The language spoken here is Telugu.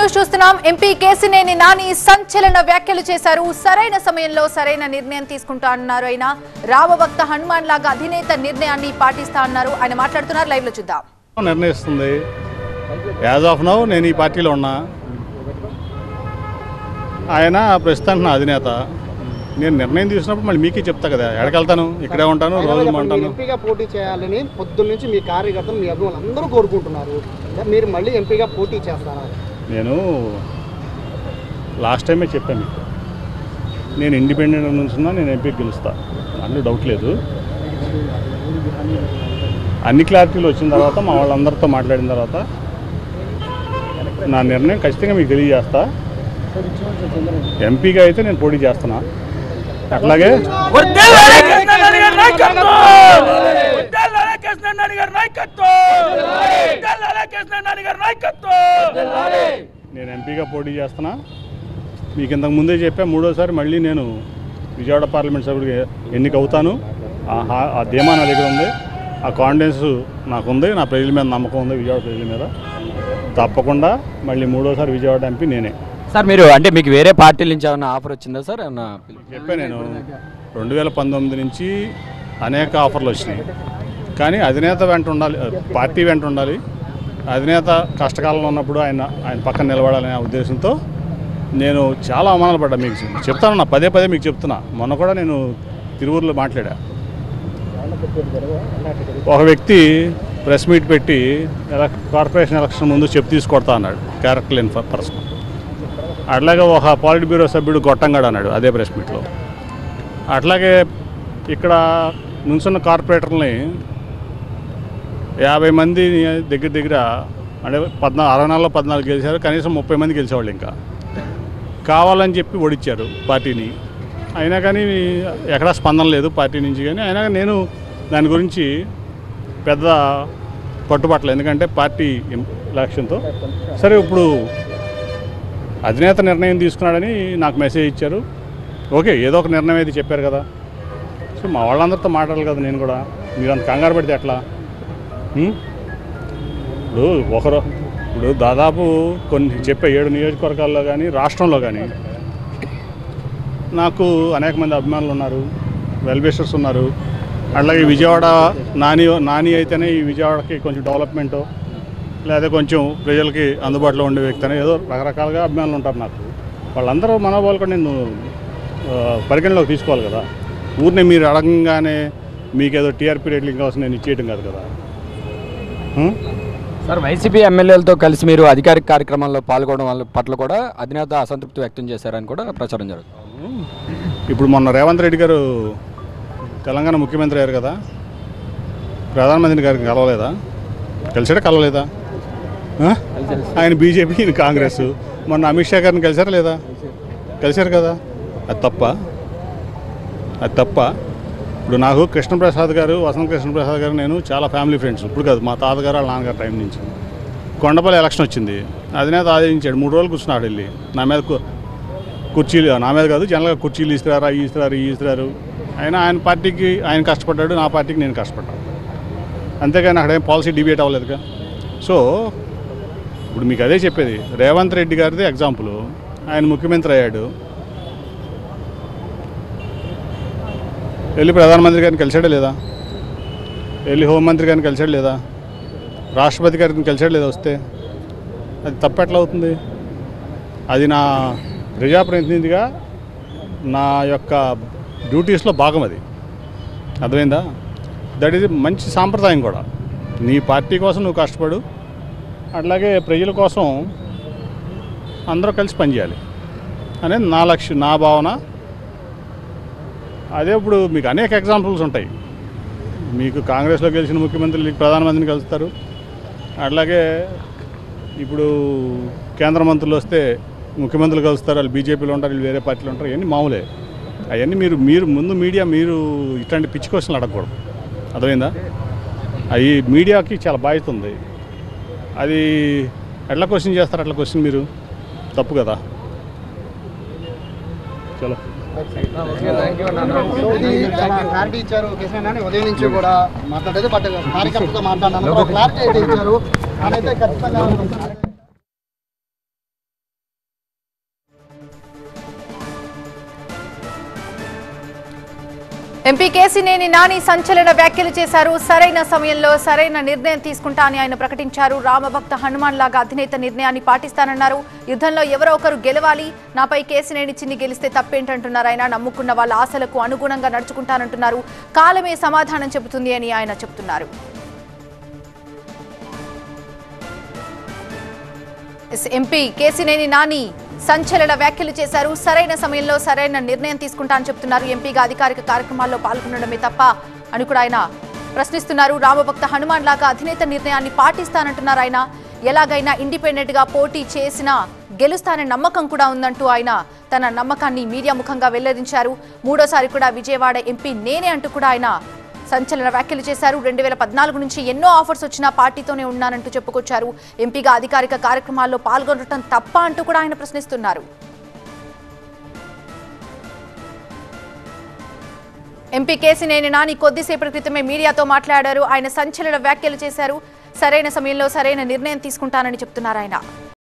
న్యూస్ చూస్తున్నాం ఎంపీ కేసినేని నాని సంచలన వ్యాఖ్యలు చేశారు సరైన సమయంలో సరైన నిర్ణయం తీసుకుంటా అన్నారు ఆయన రామభక్త హనుమాన్ లాగా అధినేత నిర్ణయాన్ని పాటిస్తా అన్నారు ఆయన మాట్లాడుతున్నారు లైవ్ లో చూద్దాం నిర్ణయిస్తుంది యాజ్ ఆఫ్ నౌ నేను ఈ పార్టీలో ఉన్నా ఆయన ప్రస్తుతానికి నా అధినేత నేను నిర్ణయం తీసుకున్నప్పుడు మళ్ళీ మీకే చెప్తా కదా ఎక్కడికెళ్తాను ఇక్కడే ఉంటాను రోజు మీరు ఉంటాను ఎంపీగా పోటీ చేయాలని పొద్దున్న నుంచి మీ కార్యకర్తలు మీ అభిమానులు అందరూ కోరుకుంటున్నారు మీరు మళ్ళీ ఎంపీగా పోటీ చేస్తారా నేను లాస్ట్ టైమే చెప్పాను మీకు నేను ఇండిపెండెంట్ నుంచున్నా నేను ఎంపీ గెలుస్తా అందులో డౌట్ లేదు అన్ని క్లారిటీలు వచ్చిన తర్వాత మా వాళ్ళందరితో మాట్లాడిన తర్వాత నా నిర్ణయం ఖచ్చితంగా మీకు తెలియజేస్తా ఎంపీగా అయితే నేను పోటీ చేస్తున్నా అట్లాగే వర్ధిల్లాలి కృష్ణారెడ్డి గారి నాయకత్వం వర్ధిల్లాలి కృష్ణారెడ్డి గారి నాయకత్వం వర్ధిల్లాలి కృష్ణారెడ్డి గారి నాయకత్వం నేను ఎంపీగా పోటీ చేస్తున్నా మీకు ఇంతకు ముందే చెప్పా మూడోసారి మళ్ళీ నేను విజయవాడ పార్లమెంట్ సభ్యుడికి ఎన్నిక అవుతాను ఆ హా- ఆ ధీమా నా దగ్గర ఉంది ఆ కాన్ఫిడెన్స్ నాకు ఉంది నా ప్రజల మీద నమ్మకం ఉంది విజయవాడ ప్రజల మీద తప్పకుండా మళ్ళీ మూడోసారి విజయవాడ ఎంపీ నేనే సార్ మీరు అంటే మీకు వేరే పార్టీల నుంచి ఏమైనా ఆఫర్ వచ్చిందా సార్ ఏమన్నా పిలు- చెప్పా నేను రెండు వేల పంతొమ్మిది నుంచి అనేక ఆఫర్లు వచ్చినాయి కానీ అధినేత వెంట ఉండాలి పార్టీ వెంట ఉండాలి అధినేత కష్టకాలంలో ఉన్నప్పుడు ఆయన ఆయన పక్కన నిలబడాలనే ఉద్దేశంతో నేను చాలా అవమానాలు పడ్డా మీకు చెప్తాను నా పదే పదే మీకు చెప్తున్నా మొన్న కూడా నేను తిరువురులో మాట్లాడా ఒక వ్యక్తి ప్రెస్ మీట్ పెట్టి ఎలక్ కార్పొరేషన్ ఎలక్షన్ ముందు చెప్పు తీసుకొడతా అన్నాడు క్యారెక్టర్ లేని పర్సన్ అట్లాగే ఒక పాలిట్ బ్యూరో సభ్యుడు గొట్టంగాడు అన్నాడు అదే ప్రెస్ మీట్లో అట్లాగే ఇక్కడ నుంచున్న కార్పొరేటర్ని యాభై మంది దగ్గర దగ్గర అంటే పద్నా అరవై నాలుగులో పద్నాలుగు గెలిచారు కనీసం ముప్పై మంది గెలిచేవాళ్ళు ఇంకా కావాలని చెప్పి ఓడిచ్చారు పార్టీని అయినా కానీ ఎక్కడా స్పందన లేదు పార్టీ నుంచి కానీ అయినా కానీ నేను దాని గురించి పెద్ద పట్టుబట్టలేదు ఎందుకంటే పార్టీ ఎలక్షన్తో సరే ఇప్పుడు అధినేత నిర్ణయం తీసుకున్నాడని నాకు మెసేజ్ ఇచ్చారు ఓకే ఏదో ఒక నిర్ణయం అయితే చెప్పారు కదా సో మా వాళ్ళందరితో మాట్లాడాలి కదా నేను కూడా మీరు అంత కంగారు పెడితే ఎట్లా ఉం? ఇప్పుడు ఒకరు ఇప్పుడు దాదాపు కొన్ని చెప్పే ఏడు నియోజకవర్గాల్లో కానీ రాష్ట్రంలో కానీ నాకు అనేక మంది అభిమానులు ఉన్నారు వెల్బిషర్స్ ఉన్నారు అట్లాగే విజయవాడ నాని నాని అయితేనే ఈ విజయవాడకి కొంచెం డెవలప్మెంటు లేదా కొంచెం ప్రజలకి అందుబాటులో ఉండే వ్యక్తి అని ఏదో రకరకాలుగా అభిమానులు ఉంటారు నాకు వాళ్ళందరూ మనోభావాలు కూడా నేను ఆ, పరిగణలోకి తీసుకోవాలి కదా ఊరిని మీరు అడగంగానే మీకేదో టీఆర్పీ రేట్లు కావాల్సిన నేను ఇచ్చేయటం కాదు కదా ఉం? సార్ వైసీపీ ఎమ్మెల్యేలతో కలిసి మీరు అధికారిక కార్యక్రమాల్లో పాల్గొనడం వల్ల పట్ల కూడా అధినేత అసంతృప్తి వ్యక్తం చేశారని కూడా ప్రచారం జరుగుతుంది ఇప్పుడు మొన్న రేవంత్ రెడ్డి గారు తెలంగాణ ముఖ్యమంత్రి అయ్యారు కదా ప్రధానమంత్రి గారికి కలవలేదా కలిసాడా కలవలేదా ఆ? ఆయన బీజేపీ ఈయన కాంగ్రెస్ మొన్న అమిత్ షా గారిని కలిసారా లేదా కలిశారు కదా అది తప్ప అది తప్ప ఇప్పుడు నాకు కృష్ణప్రసాద్ గారు వసంత కృష్ణప్రసాద్ గారు నేను చాలా ఫ్యామిలీ ఫ్రెండ్స్ ఇప్పుడు కాదు మా తాతగారు వాళ్ళ నాన్నగారు టైం నుంచి కొండపల్లి ఎలక్షన్ వచ్చింది అధినేత ఆదరించాడు మూడు రోజులు కూర్చున్నాడు వెళ్ళి నా మీద కు- కుర్చీలు నా మీద కాదు జనరల్గా కుర్చీలు ఇస్తున్నారు అవి ఇస్తున్నారు ఇవి ఇస్తున్నారు ఆయన ఆయన పార్టీకి ఆయన కష్టపడ్డాడు నా పార్టీకి నేను కష్టపడ్డాను అంతేగాని అక్కడ ఏం పాలసీ డిబేట్ అవ్వలేదుగా సో ఇప్పుడు మీకు అదే చెప్పేది రేవంత్ రెడ్డి గారిది ఎగ్జాంపుల్ ఆయన ముఖ్యమంత్రి అయ్యాడు వెళ్ళి ప్రధానమంత్రి గారిని కలిసాడా లేదా వెళ్ళి హోంమంత్రి గారిని కలిసాడు లేదా రాష్ట్రపతి గారిని కలిసాడు లేదా వస్తే అది తప్పెట్లా అవుతుంది అది నా ప్రజాప్రతినిధిగా నా యొక్క డ్యూటీస్లో భాగం అది అర్థమైందా దట్ ఈజ్ మంచి సాంప్రదాయం కూడా నీ పార్టీ కోసం నువ్వు కష్టపడు అట్లాగే ప్రజల కోసం అందరూ కలిసి పనిచేయాలి అనేది నా లక్ష్యం నా భావన అదే ఇప్పుడు మీకు అనేక ఎగ్జాంపుల్స్ ఉంటాయి మీకు కాంగ్రెస్లో గెలిచిన ముఖ్యమంత్రులు ప్రధానమంత్రిని కలుస్తారు అట్లాగే ఇప్పుడు కేంద్ర మంత్రులు వస్తే ముఖ్యమంత్రులు కలుస్తారు వాళ్ళు బీజేపీలో ఉంటారు వీళ్ళు వేరే పార్టీలో ఉంటారు ఇవన్నీ మామూలే అవన్నీ మీరు మీరు ముందు మీడియా మీరు ఇట్లాంటి పిచ్చి క్వశ్చన్లు అడగకూడదు అర్థమైందా అవి మీడియాకి చాలా బాధ్యత ఉంది అది ఎట్లా క్వశ్చన్ చేస్తారు అట్లా క్వశ్చన్ మీరు తప్పు కదా చలో సో ఇది చాలా క్లారిటీ ఇచ్చారు కేసీఆర్ ఉదయం నుంచి కూడా మాట్లాడేది బట్ కార్యకర్తతో మాట్లాడినాను క్లారిటీ అయితే ఇచ్చారు నేనైతే ఖచ్చితంగా ఎంపీ కేసినేని నాని సంచలన వ్యాఖ్యలు చేశారు సరైన సమయంలో సరైన నిర్ణయం తీసుకుంటా అని ఆయన ప్రకటించారు రామభక్త హనుమాన్ లాగా అధినేత నిర్ణయాన్ని పాటిస్తానన్నారు యుద్ధంలో ఎవరో ఒకరు గెలవాలి నాపై కేసినేని చిన్ని గెలిస్తే తప్పేంటంటున్నారు ఆయన నమ్ముకున్న వాళ్ళ ఆశలకు అనుగుణంగా నడుచుకుంటానంటున్నారు కాలమే సమాధానం చెబుతుంది అని ఆయన చెబుతున్నారు ఎస్ ఎంపీ కేసినేని నాని సంచలన వ్యాఖ్యలు చేశారు సరైన సమయంలో సరైన నిర్ణయం తీసుకుంటా అని చెప్తున్నారు ఎంపీగా అధికారిక కార్యక్రమాల్లో పాల్గొనడమే తప్ప అని కూడా ఆయన ప్రశ్నిస్తున్నారు రామభక్త హనుమాన్ లాగా అధినేత నిర్ణయాన్ని పాటిస్తానంటున్నారు ఆయన ఎలాగైనా ఇండిపెండెంట్ గా పోటీ చేసినా గెలుస్తానని నమ్మకం కూడా ఉందంటూ ఆయన తన నమ్మకాన్ని మీడియా ముఖంగా వెల్లడించారు మూడోసారి కూడా విజయవాడ ఎంపీ నేనే అంటూ కూడా ఆయన సంచలన వ్యాఖ్యలు చేశారు రెండు వేల పద్నాలుగు నుంచి ఎన్నో ఆఫర్స్ వచ్చినా పార్టీతోనే ఉన్నానంటూ చెప్పుకొచ్చారు ఎంపీగా అధికారిక కార్యక్రమాల్లో పాల్గొనడం తప్ప అంటూ కూడా ఆయన ప్రశ్నిస్తున్నారు ఎంపీ కేసినేని నాని కొద్దిసేపటి క్రితమే మీడియాతో మాట్లాడారు ఆయన సంచలన వ్యాఖ్యలు చేశారు సరైన సమయంలో సరైన నిర్ణయం తీసుకుంటానని చెప్తున్నారు ఆయన